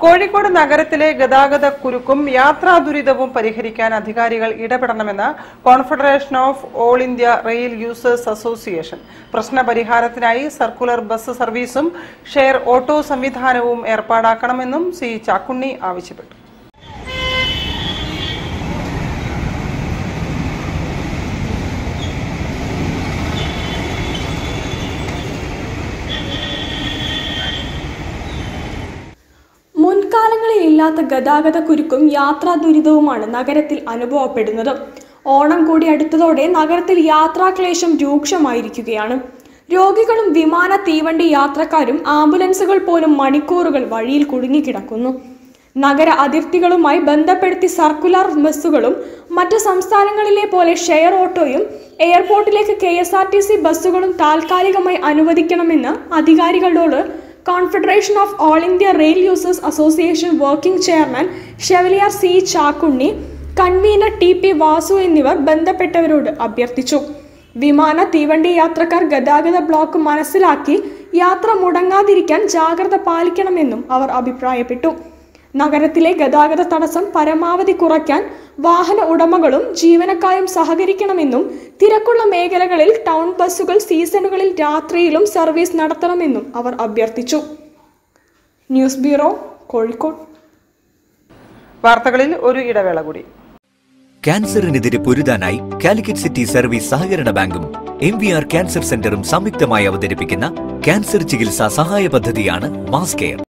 കോഴിക്കോട് നഗരത്തിലെ ഗതാഗത കുരുക്കും യാത്രാ ദുരിതവും പരിഹരിക്കാൻ അധികാരികൾ ഇടപെടണമെന്ന് confederation of all India rail users association പ്രശ്നപരിഹാരത്തിനായി സർക്കുലർ ബസ് സർവീസും ഷെയർ ഓട്ടോ സംവിധാനവും ഏർപ്പാടാക്കണമെന്നും സി ചാക്കുണ്ണി ആവശ്യപ്പെട്ടു മുൻകാലങ്ങളിൽ ഇല്ലാത്ത ഗതാഗത കുരുക്കും യാത്രാ ദുരിതവുമാണ് നഗരത്തിൽ അനുഭവപ്പെടുന്നത് ഓണം കൂടി അടുത്തതോടെ നഗരത്തിൽ യാത്രാക്ലേശം രൂക്ഷമായിരിക്കുകയാണ് രോഗികളും വിമാന തീവണ്ടി യാത്രക്കാരും ആംബുലൻസുകൾ പോലും മണിക്കൂറുകൾ വഴിയിൽ കുടുങ്ങിക്കിടക്കുന്നു നഗര അതിർത്തികളുമായി ബന്ധപ്പെടുത്തി സർക്കുലർ ബസ്സുകളും മറ്റ് സംസ്ഥാനങ്ങളിലെ പോലെ ഷെയർ ഓട്ടോയും എയർപോർട്ടിലേക്ക് K S R T C ബസ്സുകളും താൽക്കാലികമായി അനുവദിക്കണമെന്ന് അധികാരികളോട് confederation of all India rail users association working chairman chevalier C Chakkunni convenor T P Vasu എന്നിവർ ബന്ധപ്പെട്ടവരോട് അഭ്യർത്ഥിച്ചു വിമാന തീവണ്ടി യാത്രക്കാർ ഗതാഗത ബ്ലോക്ക് മനസ്സിലാക്കി യാത്ര മുടങ്ങാതിരിക്കാൻ ജാഗ്രത പാലിക്കണമെന്നും അവർ അഭിപ്രായപ്പെട്ടു നഗരത്തിലെ ഗതാഗത തടസ്സം പരമാവധി കുറയ്ക്കാൻ വാഹന ഉടമകളും ജീവനക്കാരും സഹകരിക്കണമെന്നും തിരക്കുള്ള മേഖലകളിൽ ടൗൺ ബസ്സുകൾ സീസണുകളിൽ രാത്രിയിലും സർവീസ് നടത്തണമെന്നും അവർ അഭ്യർത്ഥിച്ചു ന്യൂസ് ബ്യൂറോ കോഴിക്കോട് വാർത്തകളിൽ ഒരു ഇടവേള കൂടി ക്യാൻസറിനെതിരെ പൊരുതാനായി കാലിക്കറ്റ് സിറ്റി സർവീസ് സഹകരണ ബാങ്കും എം വി ആർ ക്യാൻസർ സെന്ററും സംയുക്തമായി അവതരിപ്പിക്കുന്ന ക്യാൻസർ ചികിത്സാ സഹായ പദ്ധതിയാണ് മാസ് കെയർ